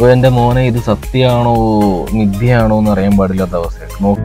അപ്പോൾ എൻ്റെ മോനെ ഇത് സത്യമാണോ മിഥ്യയാണോ എന്ന് അറിയാൻ പാടില്ലാത്ത അവസ്ഥയാണ് നോ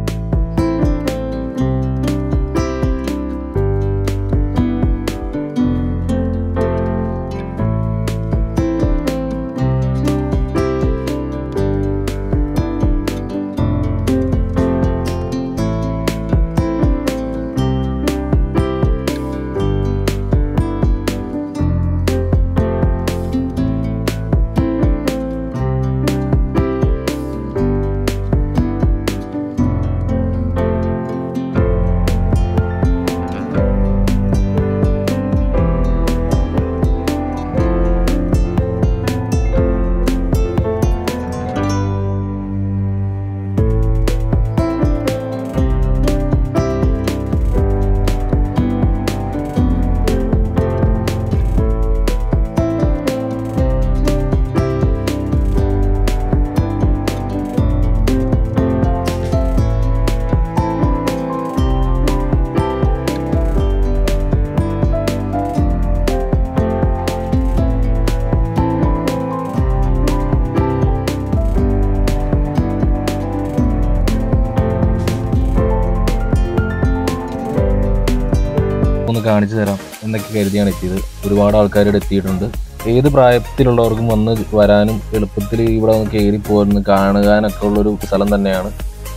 ഒന്ന് കാണിച്ചു തരാം എന്നൊക്കെ കരുതിയാണ് എത്തിയത് ഒരുപാട് ആൾക്കാരുടെ എത്തിയിട്ടുണ്ട് ഏത് പ്രായത്തിലുള്ളവർക്കും വന്ന് വരാനും എളുപ്പത്തിൽ ഇവിടെ ഒന്ന് കയറി പോരുന്ന് കാണുവാനൊക്കെ ഉള്ളൊരു സ്ഥലം തന്നെയാണ്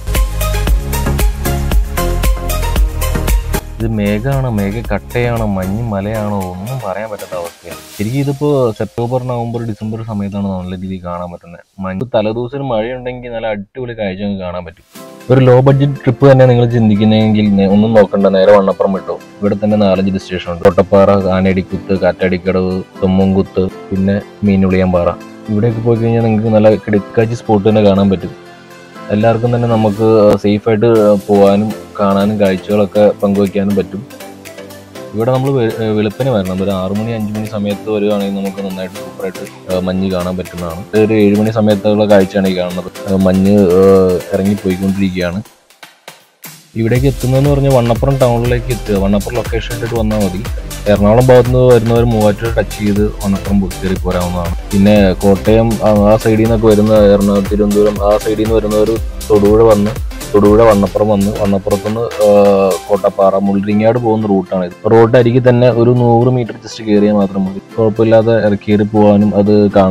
ഇത് മേഘമാണോ മേഘ കട്ടയാണോ മഞ്ഞ് മലയാണോ ഒന്നും പറയാൻ പറ്റാത്ത അവസ്ഥയാണ് ശരിക്കും ഇതിപ്പോൾ സെപ്റ്റംബർ നവംബർ ഡിസംബർ സമയത്താണ് നല്ല രീതിയിൽ കാണാൻ പറ്റുന്നത് മഞ്ഞ് തലേദിവസം മഴയുണ്ടെങ്കിൽ നല്ല അടിപൊളി കാഴ്ച നമുക്ക് കാണാൻ പറ്റും ഒരു ലോ ബഡ്ജറ്റ് ട്രിപ്പ് തന്നെ നിങ്ങൾ ചിന്തിക്കുന്നെങ്കിൽ നേ- ഒന്നും നോക്കണ്ട നേരെ വണ്ണപ്പുറം വിട്ടോ ഇവിടെ തന്നെ നാലഞ്ച് ഡെസ്റ്റിനേഷൻ ഉണ്ട് തൊട്ടപ്പാറ ആനയടിക്കുത്ത് കാറ്റാടിക്കടവ് തൊമ്മൻകുത്ത് പിന്നെ മീനുളിയാമ്പാറ ഇവിടെയൊക്കെ പോയി കഴിഞ്ഞാൽ നിങ്ങൾക്ക് നല്ല കിടക്കാച്ചി സ്പോട്ട് തന്നെ കാണാൻ പറ്റും എല്ലാവർക്കും തന്നെ നമുക്ക് സേഫായിട്ട് പോകാനും കാണാനും കാഴ്ചകളൊക്കെ പങ്കുവയ്ക്കാനും പറ്റും ഇവിടെ നമ്മൾ വെളുപ്പിന് വരണം ഒരു ആറു മണി അഞ്ചു മണി സമയത്ത് വരുവാണെങ്കിൽ നമുക്ക് നന്നായിട്ട് സൂപ്പറായിട്ട് ആ, മഞ്ഞ് കാണാൻ പറ്റുന്നതാണ് ഒരു ഏഴ് മണി സമയത്തുള്ള കാഴ്ചയാണ് ഈ കാണുന്നത് ആ, മഞ്ഞ് ആ, ഇറങ്ങി പോയിക്കൊണ്ടിരിക്കുകയാണ് ഇവിടേക്ക് എത്തുന്നതെന്ന് പറഞ്ഞാൽ വണ്ണപ്പുറം ടൗണിലേക്ക് എത്തുക വണ്ണപ്പുറം ലൊക്കേഷൻ ഇട്ടിട്ട് വന്നാൽ മതി എറണാകുളം ഭാഗത്ത് നിന്ന് വരുന്നവർ മൂവാറ്റുപുഴ ടച്ച് ചെയ്ത് വണ്ണപ്പുറം പോ- കയറി പോരാവുന്നതാണ് പിന്നെ കോട്ടയം ആ ആ സൈഡിൽ നിന്നൊക്കെ വരുന്ന എറണാകുളം തിരുവനന്തപുരം ആ സൈഡിൽ നിന്ന് വരുന്നവർ തൊടുപുഴ വന്ന് തൊടുപുഴ വണ്ണപ്പുറം വന്ന് വണ്ണപ്പുറത്തുനിന്ന് കോട്ടപ്പാറ മുള്ളിരിങ്ങാട് പോകുന്ന റൂട്ടാണ് ഇത് റോഡ് അരികിൽ തന്നെ ഒരു നൂറ് മീറ്റർ ജസ്റ്റ് കയറിയാൽ മാത്രം മതി കുഴപ്പമില്ലാതെ ഇറക്കി കയറി പോകാനും അത് കാണാൻ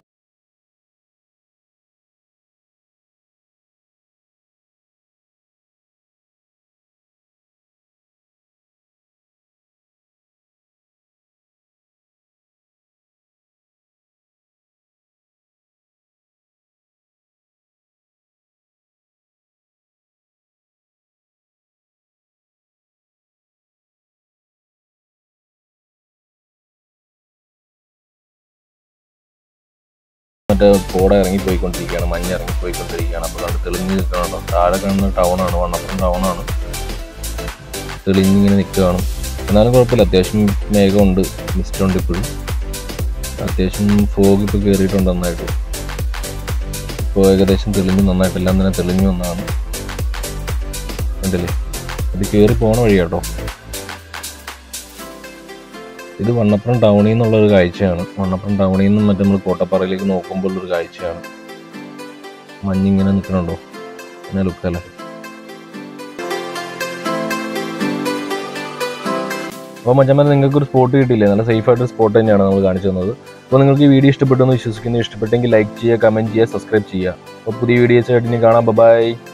മറ്റേ കോട ഇറങ്ങി പോയിക്കൊണ്ടിരിക്കുകയാണ് മഞ്ഞ് ഇറങ്ങി പോയിക്കൊണ്ടിരിക്കുകയാണ് അപ്പോൾ അത് തെളിഞ്ഞ് നിൽക്കണുണ്ടോ താഴെ കാണുന്ന ടൗണാണ് വണ്ണപ്പുറം ടൗണാണ് തെളിഞ്ഞിങ്ങനെ നിൽക്കുകയാണ് എന്നാലും കുഴപ്പമില്ല അത്യാവശ്യം മേഘമുണ്ട് മിസ്റ്റ് ഉണ്ട് ഇപ്പോഴും അത്യാവശ്യം ഫോഗ് ഇപ്പോൾ കയറിയിട്ടുണ്ട് നന്നായിട്ട് ഇപ്പോൾ ഏകദേശം തെളിഞ്ഞ് നന്നായിട്ട് എല്ലാം തന്നെ തെളിഞ്ഞു വന്നതാണ് കണ്ടില്ലേ ഇത് കയറി പോണ വഴി കേട്ടോ ഇത് വണ്ണപ്പുറം ടൗണിൽ നിന്നുള്ള ഒരു കാഴ്ചയാണ് വണ്ണപ്പുറം ടൗണിൽ നിന്നും മറ്റേ നമ്മൾ കോട്ടപ്പാറയിലേക്ക് നോക്കുമ്പോൾ ഒരു കാഴ്ചയാണ് മഞ്ഞിങ്ങനെ നിൽക്കണുണ്ടോ അങ്ങനെ ലുക്കല്ലേ അപ്പോൾ മച്ചന്മാരെ നിങ്ങൾക്ക് ഒരു സ്പോട്ട് കിട്ടിയില്ലേ നല്ല സേഫ് ആയിട്ട് സ്പോട്ട് തന്നെയാണ് നമ്മൾ കാണിച്ചു തന്നത് അപ്പോൾ നിങ്ങൾക്ക് ഈ വീഡിയോ ഇഷ്ടപ്പെട്ടു എന്ന് വിശ്വസിക്കുന്നു ഇഷ്ടപ്പെട്ടെങ്കിൽ ലൈക്ക് ചെയ്യുക കമൻറ്റ് ചെയ്യുക സബ്സ്ക്രൈബ് ചെയ്യുക അപ്പോൾ പുതിയ വീഡിയോസ് ആയിട്ട് ഇനി കാണാം ബൈ